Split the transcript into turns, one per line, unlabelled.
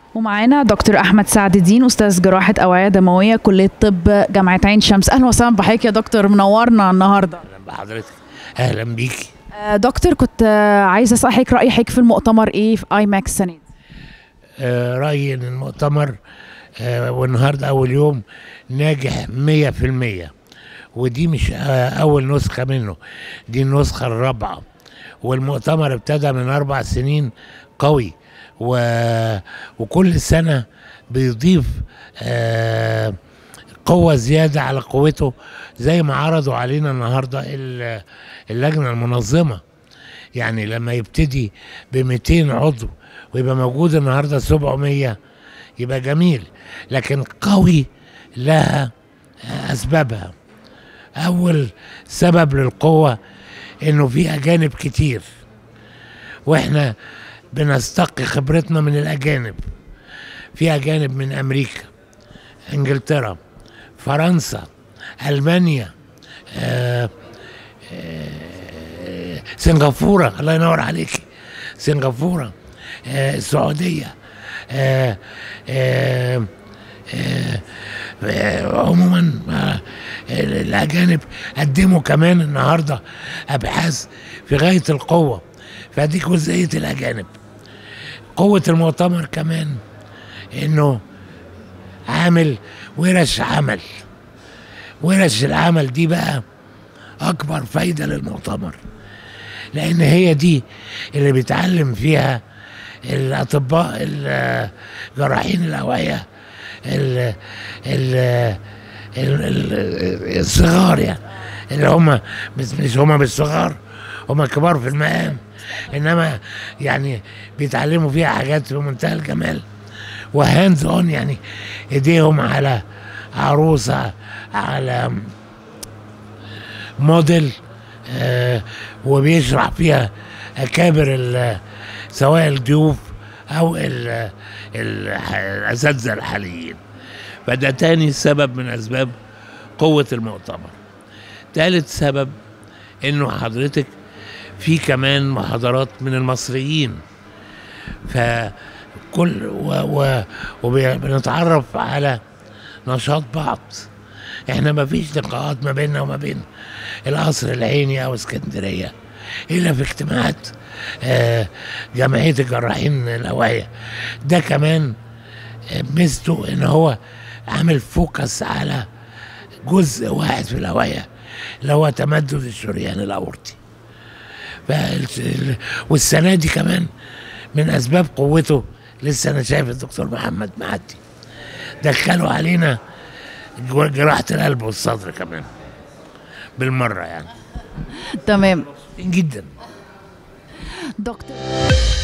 ومعانا دكتور احمد سعد الدين استاذ جراحه اوعيه دمويه كليه طب جامعه عين شمس اهلا وسهلا بحضرتك يا دكتور منورنا النهارده
اهلا بحضرتك اهلا بيكي
آه، دكتور كنت آه، عايزه اسال حضرتك راي حضرتك في المؤتمر ايه في اي ماكس السنه دي
آه رايي ان المؤتمر آه والنهارده اول يوم ناجح مية في المية ودي مش آه اول نسخة منه دي النسخة الرابعة والمؤتمر ابتدى من اربع سنين قوي و... وكل سنة بيضيف آه قوة زيادة على قوته زي ما عرضوا علينا النهاردة ال- اللجنة المنظمة يعني لما يبتدي ب 200 عضو ويبقى موجود النهارده 700 يبقى جميل لكن قوي لها اسبابها اول سبب للقوه انه في اجانب كتير واحنا بنستقي خبرتنا من الاجانب في اجانب من امريكا انجلترا فرنسا المانيا آه آه سنغافوره الله ينور عليك سنغافوره آه السعوديه آه آه آه آه عموما آه الاجانب قدموا كمان النهارده ابحاث في غايه القوه فدي جزئيه الاجانب قوه المؤتمر كمان انه عامل ورش عمل ورش العمل دي بقى اكبر فايده للمؤتمر لان هي دي اللي بيتعلم فيها الاطباء ال- جراحين الاوعيه ال- ال- ال- ال- الصغار يعني اللي هم مش مش هم بالصغار هم كبار في المقام انما يعني بيتعلموا فيها حاجات في منتهى الجمال وهاندز اون يعني ايديهم على عروسه على موديل آه وبيشرح فيها اكابر ال- سواء الضيوف او ال- ال- الاساتذه الحاليين فده تاني سبب من اسباب قوه المؤتمر ثالث سبب انه حضرتك في كمان محاضرات من المصريين فكل و و وبنتعرف على نشاط بعض احنا ما فيش لقاءات ما بيننا وما بين القصر العيني او اسكندريه الا في اجتماعات آه، جمعيه الجراحين الاوعيه ده كمان آه، ميزته ان هو عامل فوكس على جزء واحد في الاوعيه اللي هو تمدد الشريان الاورطي فال- والسنه دي كمان من اسباب قوته لسه انا شايف الدكتور محمد معدي دخلوا علينا جو- جراحه القلب والصدر كمان بالمره يعني
تمام
جدا
دكتور